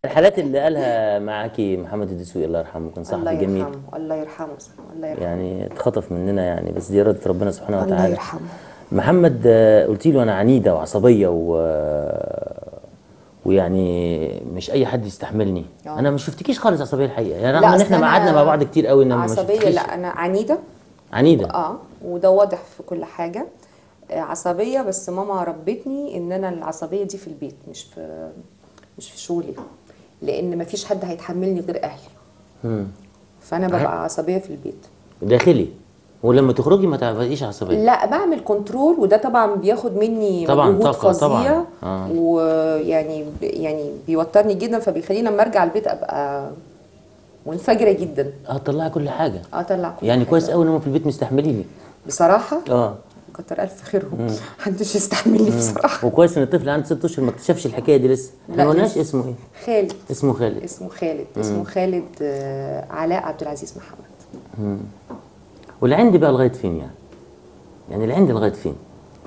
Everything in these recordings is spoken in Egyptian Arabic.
الحالات اللي قالها معاكي محمد الدسوقي الله يرحمه كان الله صحفي جميل يرحمه الله يرحمه الله يرحمه يعني اتخطف مننا يعني بس دي اراده ربنا سبحانه الله وتعالى يرحمه محمد آه، قلت له انا عنيده وعصبيه و ويعني مش اي حد يستحملني آه. انا ما شفتكيش خالص عصبيه الحقيقه يعني لا، رغم ان أصل احنا أنا قعدنا مع بعض كتير قوي انما ما عصبيه شفتكيش لا انا عنيده عنيده اه وده واضح في كل حاجه آه، عصبيه بس ماما ربتني ان انا العصبيه دي في البيت مش في مش في شغلي لان مفيش حد هيتحملني غير اهلي مم. فانا ببقى عصبيه في البيت داخلي ولما تخرجي ما تبقيش عصبيه لا بعمل كنترول وده طبعا بياخد مني طبعاً مجهود طاقة، فظيع طبعاً. آه. ويعني يعني بيوترني جدا فبيخليني لما ارجع البيت ابقى منفجره جدا هتطلعي كل حاجه اطلع كل يعني حاجة. كويس قوي ان هم في البيت مستحمليني بصراحه اه كتر الف خيرهم محدش يستحملني بصراحه وكويس ان الطفل عنده ست اشهر ما اكتشفش الحكايه دي لسه احنا لا، ما قلناش لسه. اسمه ايه خالد اسمه خالد اسمه خالد اسمه خالد آه، علاء عبد العزيز محمد والعند بقى لغايه فين يعني يعني العند لغايه فين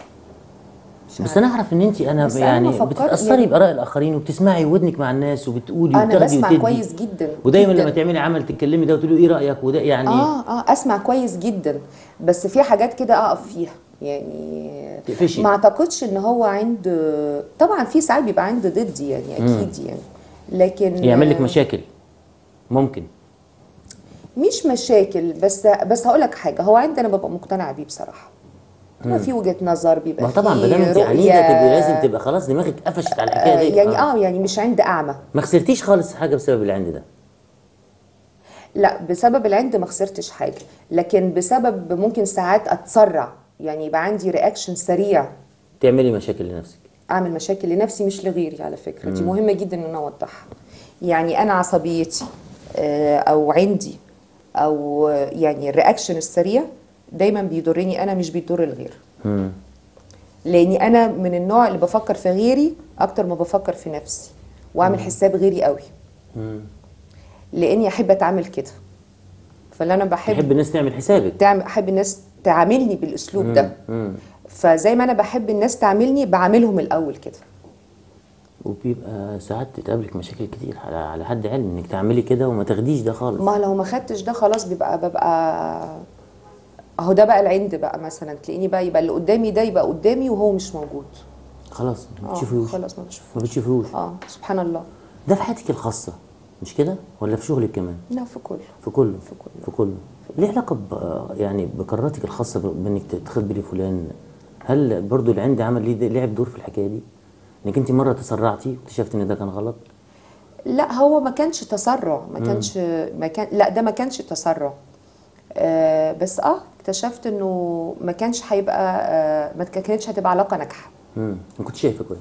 مش بس عارفة. انا اعرف ان انت انا بس أنا يعني ما فكرت- بتتاثري يعني- باراء الاخرين وبتسمعي ودنك مع الناس وبتقولي انا وبتاخدي بسمع وتدي كويس جدا ودايما جداً. لما تعملي عمل تتكلمي ده وتقولي ايه رايك وده يعني اه اه اسمع كويس جدا بس في حاجات كده اقف فيها يعني تقفشي. ما اعتقدش ان هو عند طبعا في ساعات بيبقى عند ضدي يعني اكيد يعني لكن يعمل لك مشاكل ممكن مش مشاكل بس بس هقول لك حاجه هو عندي انا ببقى مقتنعه بيه بصراحه بيبقى في وجهه نظر بيبقى ما طبعا في ما دام انت رؤية. عنيده تبقي لازم تبقى خلاص دماغك قفشت على الحكايه آه دي يعني اه يعني مش عند اعمى ما خسرتيش خالص حاجه بسبب العند ده لا بسبب العند ما خسرتش حاجه لكن بسبب ممكن ساعات اتسرع يعني يبقى عندي رياكشن سريع تعملي مشاكل لنفسك اعمل مشاكل لنفسي مش لغيري على فكره دي مهمه جدا ان انا اوضحها يعني انا عصبيتي آه، او عندي او آه، يعني الرياكشن السريع دايما بيضرني انا مش بيضر الغير مم. لاني انا من النوع اللي بفكر في غيري اكتر ما بفكر في نفسي واعمل حساب غيري قوي مم. لاني احب اتعامل كده فاللي انا بحب تحب الناس تعمل حسابك تعمل احب الناس تعاملني بالاسلوب ده مم. فزي ما انا بحب الناس تعاملني بعاملهم الاول كده وبيبقى ساعات تقابلك مشاكل كتير على على حد علم انك تعملي كده وما تاخديش ده خالص ما لو ما خدتش ده خلاص بيبقى ببقى اهو ده بقى العند بقى مثلا تلاقيني بقى يبقى اللي قدامي ده يبقى قدامي وهو مش موجود خلاص ما اه بتشوفيهوش خلاص ما بشوفه ما بتشوفيهوش اه سبحان الله ده في حياتك الخاصه مش كده ولا في شغلك كمان لا في كله في كله في كله. في كله ليه علاقه ب يعني بقراراتك الخاصه ب- بانك تخبري فلان هل برضو العند عمل ليه لعب دور في الحكايه دي انك انت مره تسرعتي واكتشفت ان ده كان غلط لا هو ما كانش تسرع ما كانش ما كان لا ده ما كانش تسرع آه بس اه اكتشفت انه ما كانش هيبقى آه ما كانتش هتبقى علاقه ناجحه امم ما كنتش شايفه كويس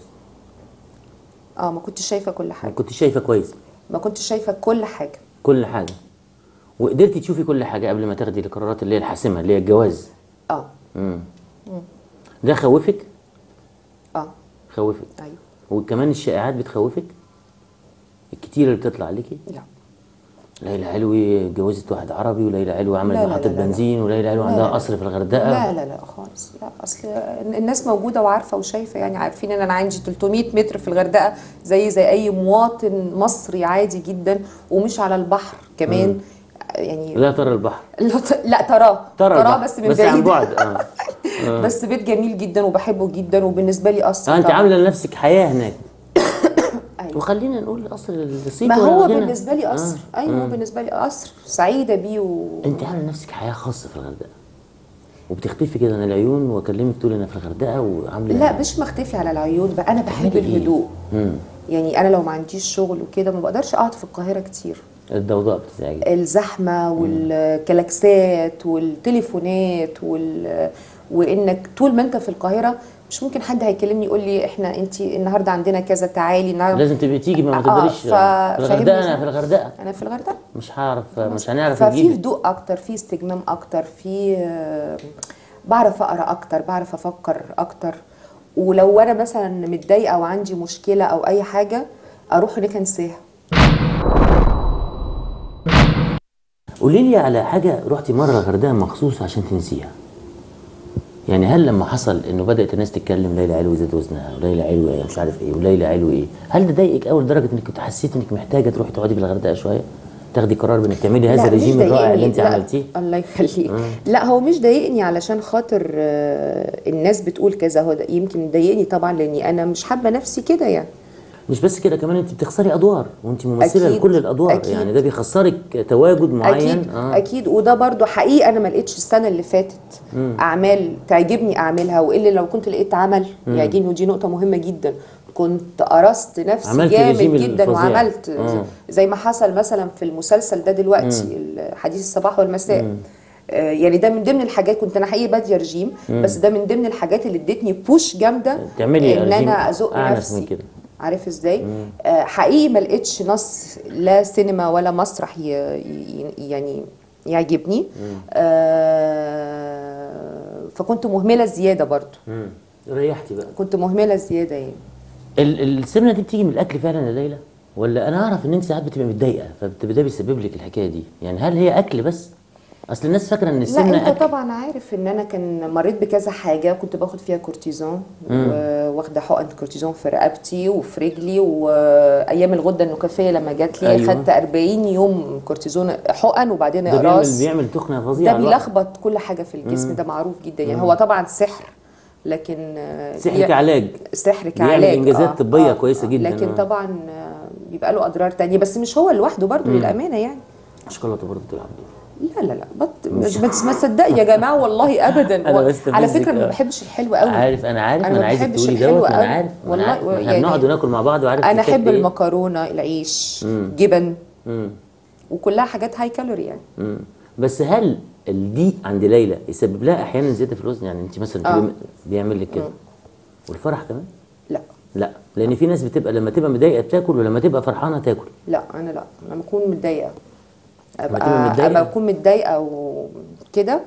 اه ما كنتش شايفه كل ما حاجه كنتش شايفه كويس ما كنتش شايفه كل حاجه كل حاجه وقدرتي تشوفي كل حاجه قبل ما تاخدي القرارات اللي هي الحاسمه اللي هي الجواز اه امم ده خوفك اه خوفك ايوه وكمان الشائعات بتخوفك الكتير اللي بتطلع عليكي لا ليلى علوي اتجوزت واحد عربي وليلى علوي عملت لا، لا، محطه لا، لا، لا. بنزين وليلى علوي لا، عندها لا، لا. قصر في الغردقه لا لا لا خالص لا اصل الناس موجوده وعارفه وشايفه يعني عارفين ان انا عندي 300 متر في الغردقه زي زي اي مواطن مصري عادي جدا ومش على البحر كمان يعني لا ترى البحر لا ت- لا تراه ترى تراه البحر. بس من بس بعيد عن بعد اه بس بيت جميل جدا وبحبه جدا وبالنسبه لي قصر آه، انت طبعاً. عامله لنفسك حياه هناك أيوة. وخلينا نقول قصر الصيت ما هو والغنى. بالنسبه لي قصر آه. ايوه هو بالنسبه لي قصر سعيده بيه و... انت عامله لنفسك حياه خاصه في الغردقه وبتختفي كده عن العيون واكلمك تقول انا في الغردقه وعامله لا مش مختفي على العيون بقى انا بحب بتعملي إيه؟ الهدوء امم يعني انا لو ما عنديش شغل وكده ما بقدرش اقعد في القاهره كتير الضوضاء بتزعجك الزحمه والكلاكسات والتليفونات وال... وانك طول ما انت في القاهره مش ممكن حد هيكلمني يقول لي احنا انت النهارده عندنا كذا تعالي النهارده لازم تبقي تيجي ما, ما آه، تقدريش ف- في الغردقه فاهمني انا في الغردقه انا في الغردقه مش هعرف مش هنعرف ففي نجيبك هدوء اكتر في استجمام اكتر في آه، بعرف اقرا اكتر بعرف افكر اكتر ولو انا مثلا متضايقه او عندي مشكله او اي حاجه اروح هناك انساها قولي لي على حاجه رحتي مره الغردقه مخصوص عشان تنسيها يعني هل لما حصل انه بدات الناس تتكلم ليلى علوي زاد وزنها وليلى علوي مش عارف ايه وليلى علوي ايه هل ده ضايقك قوي لدرجه انك كنت حسيت انك محتاجه تروحي تقعدي في الغردقه شويه تاخدي قرار بانك تعملي هذا لا، مش الرجيم الرائع ضايقني. اللي انت لا، عملتيه الله يخليك لا هو مش ضايقني علشان خاطر آه، الناس بتقول كذا هو ده يمكن ضايقني طبعا لاني انا مش حابه نفسي كده يعني مش بس كده كمان انت بتخسري ادوار وانت ممثله أكيد. لكل الادوار أكيد. يعني ده بيخسرك تواجد معين اكيد آه. اكيد وده برضو حقيقي انا ما لقيتش السنه اللي فاتت اعمال تعجبني اعملها والا لو كنت لقيت عمل يعجبني ودي نقطه مهمه جدا كنت قرصت نفسي عملت جامد الرجيم جدا الفظيع. وعملت آه. زي ما حصل مثلا في المسلسل ده دلوقتي حديث الصباح والمساء آه، يعني ده من ضمن الحاجات كنت انا حقيقي باديه رجيم بس ده من ضمن الحاجات اللي ادتني بوش جامده تعملي ان رجيم انا ازق أعنف نفسي من كده. عارف ازاي آه حقيقي ما لقيتش نص لا سينما ولا مسرح ي... ي... يعني يعجبني آه فكنت مهمله زياده برضو مم. ريحتي بقى كنت مهمله زياده يعني ال- السمنه دي بتيجي من الاكل فعلا يا ليلى ولا انا اعرف ان انت ساعات بتبقى متضايقه فده بيسبب لك الحكايه دي يعني هل هي اكل بس اصل الناس فاكره ان لا السمنه انت اكل طبعا عارف ان انا كان مريت بكذا حاجه كنت باخد فيها كورتيزون واخده حقن كورتيزون في رقبتي وفي رجلي وايام الغده النكافيه لما جات لي أيوة. خدت 40 يوم كورتيزون حقن وبعدين ده بيعمل اقراص بيعمل تخنه ده فظيعه الواحد. بيلخبط كل حاجه في الجسم ده معروف جدا يعني هو طبعا سحر لكن آه، سحر بي- كعلاج سحر بيعمل كعلاج إنجازات طبية كويسة جداً، لكن آه. طبعا آه، بيبقى له اضرار تانية بس مش هو لوحده برضه للامانه يعني الشوكولاته برضه بتلعب دور لا لا لا بط... مش ما ما تصدق يا جماعه والله ابدا أنا و- بستفزك، على فكره ما آه. بحبش الحلو قوي عارف انا عارف أنا ما ما انا عايزك بحبش تقولي الحلو دوت ما انا قوي. عارف ما أنا والله عارف. و- احنا يعني بنقعد وناكل مع بعض وعارف انا الستات احب إيه. المكرونه العيش جبن مم. وكلها حاجات هاي كالوري يعني مم. بس هل الضيق عند ليلى يسبب لها احيانا زياده في الوزن يعني انت مثلا آه. تبقى- بيعمل لك كده والفرح كمان لا لا لان في ناس بتبقى لما تبقى متضايقه بتاكل ولما تبقى فرحانه تاكل لا انا لا انا بكون متضايقه تبقى ابقى متضايقة؟ ابقى اكون متضايقه وكده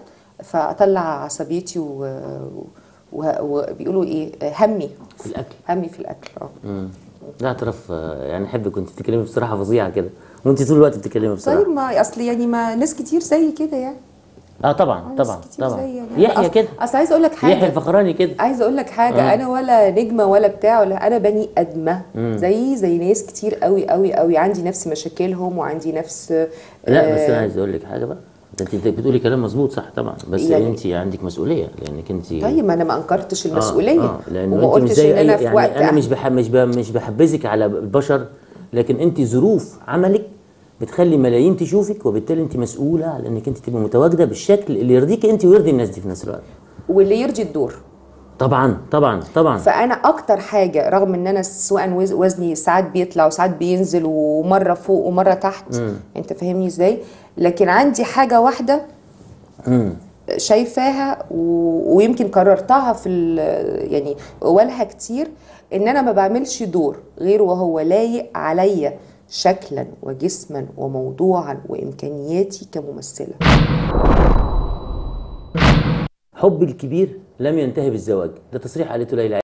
فاطلع عصبيتي و... و... وبيقولوا ايه همي في الاكل همي في الاكل اه مم. لا اعترف آه، يعني احب كنت بتتكلمي بصراحه فظيعه كده وانت طول الوقت بتتكلمي بصراحه طيب ما اصل يعني ما ناس كتير زي كده يعني اه طبعا ناس طبعا كتير طبعا زي يعني يحيى أصل- كده اصل عايز اقول لك يحيى حاجه الفخراني كده عايزه اقول لك حاجه انا ولا نجمه ولا بتاع ولا انا بني ادمه زي زي ناس كتير قوي قوي قوي عندي نفس مشاكلهم وعندي نفس لا بس آه، انا عايز اقول لك حاجه بقى ده انت بتقولي كلام مظبوط صح طبعا بس يعني- انت عندك مسؤوليه لانك انت طيب ما انا ما انكرتش المسؤوليه آه آه لانه وما انت مش قلتش زي ان اي انا في يعني وقت انا مش بح مش ب- مش بحبذك على البشر لكن انت ظروف عملك بتخلي ملايين تشوفك وبالتالي انت مسؤوله على انك انت تبقى متواجده بالشكل اللي يرضيك انت ويرضي الناس دي في نفس الوقت واللي يرضي الدور طبعا طبعا طبعا فانا اكتر حاجه رغم ان انا سواء وز- وزني ساعات بيطلع وساعات بينزل ومره فوق ومره تحت انت فاهمني ازاي لكن عندي حاجه واحده مم. شايفاها و... ويمكن كررتها في ال... يعني قوالها كتير ان انا ما بعملش دور غير وهو لايق عليا شكلا وجسما وموضوعا وامكانياتي كممثله حبي الكبير لم ينتهي بالزواج ده تصريح قالته ليلى